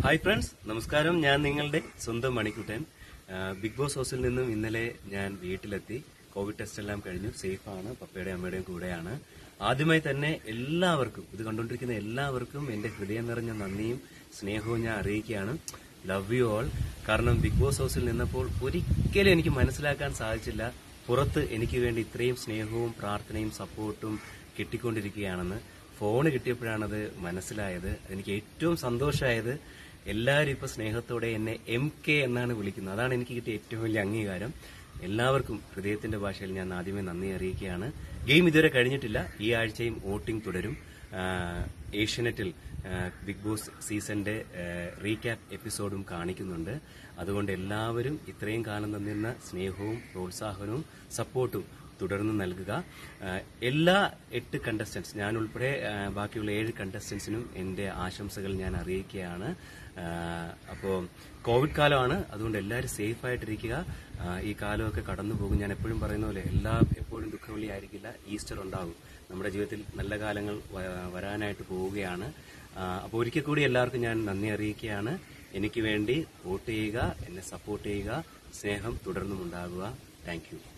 hi friends നമസ്കാരം ഞാൻ നിങ്ങളുടെ സ്വന്തം മണിക്കുട്ടൻ ആ, ബിഗ് ബോസ് ഹൗസിൽ നിന്നും ഇന്നലെ ഞാൻ വീട്ടിലെത്തി കോവിഡ് ടെസ്റ്റ് എല്ലാം കഴിഞ്ഞു സേഫാണ് പപ്പയുടെയും അമ്മയുടെയും കൂടെയാണ് ആദ്യമായി തന്നെ എല്ലാവർക്കും ഇത് കണ്ടുകൊണ്ടിരിക്കുന്ന എല്ലാവർക്കും എന്റെ ഹൃദയം നിറഞ്ഞ നന്ദിയും സ്നേഹവും ഞാൻ അറിയിക്കുകയാണ് ലവ് യു ഓൾ കാരണം ബിഗ് ബോസ് ഹൗസിൽ നിന്നപ്പോൾ ഒരിക്കലും എനിക്ക് മനസ്സിലാക്കാൻ സാധിച്ചില്ല പുറത്ത് എനിക്ക് വേണ്ടി ഇത്രയും സ്നേഹവും പ്രാർത്ഥനയും സപ്പോർട്ടും കിട്ടിക്കൊണ്ടിരിക്കുകയാണെന്ന് ഫോണ് കിട്ടിയപ്പോഴാണത് മനസ്സിലായത് എനിക്ക് ഏറ്റവും സന്തോഷമായത് എല്ലാവരും ഇപ്പൊ സ്നേഹത്തോടെ എന്നെ എം കെ എന്നാണ് വിളിക്കുന്നത് അതാണ് എനിക്ക് കിട്ടിയ ഏറ്റവും വലിയ അംഗീകാരം എല്ലാവർക്കും ഹൃദയത്തിന്റെ ഭാഷയിൽ ഞാൻ ആദ്യമേ നന്ദി അറിയിക്കുകയാണ് ഗെയിം ഇതുവരെ കഴിഞ്ഞിട്ടില്ല ഈ ആഴ്ചയും വോട്ടിംഗ് തുടരും ആ, ഏഷ്യനെറ്റിൽ ആ, ബിഗ് ബോസ് സീസന്റെ റീക്യാപ്പ് എപ്പിസോഡും കാണിക്കുന്നുണ്ട് അതുകൊണ്ട് എല്ലാവരും ഇത്രയും കാലം തന്നിരുന്ന സ്നേഹവും പ്രോത്സാഹനവും സപ്പോർട്ടും തുടർന്ന് നൽകുക ആ, എല്ലാ എട്ട് കണ്ടസ്റ്റൻസ് ഞാൻ ഉൾപ്പെടെ ആ, ബാക്കിയുള്ള ഏഴ് കണ്ടസ്റ്റൻസിനും എന്റെ ആശംസകൾ ഞാൻ അറിയിക്കുകയാണ് അപ്പോൾ കോവിഡ് കാലമാണ് അതുകൊണ്ട് എല്ലാവരും സേഫ് ആയിട്ടിരിക്കുക ആ, ഈ കാലമൊക്കെ കടന്നു പോകും ഞാൻ എപ്പോഴും പറയുന്ന പോലെ എല്ലാം എപ്പോഴും ദുഃഖവെള്ളി ആയിരിക്കില്ല ഈസ്റ്റർ ഉണ്ടാകും നമ്മുടെ ജീവിതത്തിൽ നല്ല കാലങ്ങൾ വ- വരാനായിട്ട് പോവുകയാണ് അപ്പോൾ ഒരിക്കൽ കൂടി എല്ലാവർക്കും ഞാൻ നന്ദി അറിയിക്കുകയാണ് എനിക്ക് വേണ്ടി വോട്ട് ചെയ്യുക എന്നെ സപ്പോർട്ട് ചെയ്യുക സ്നേഹം തുടർന്നും ഉണ്ടാകുക താങ്ക് യു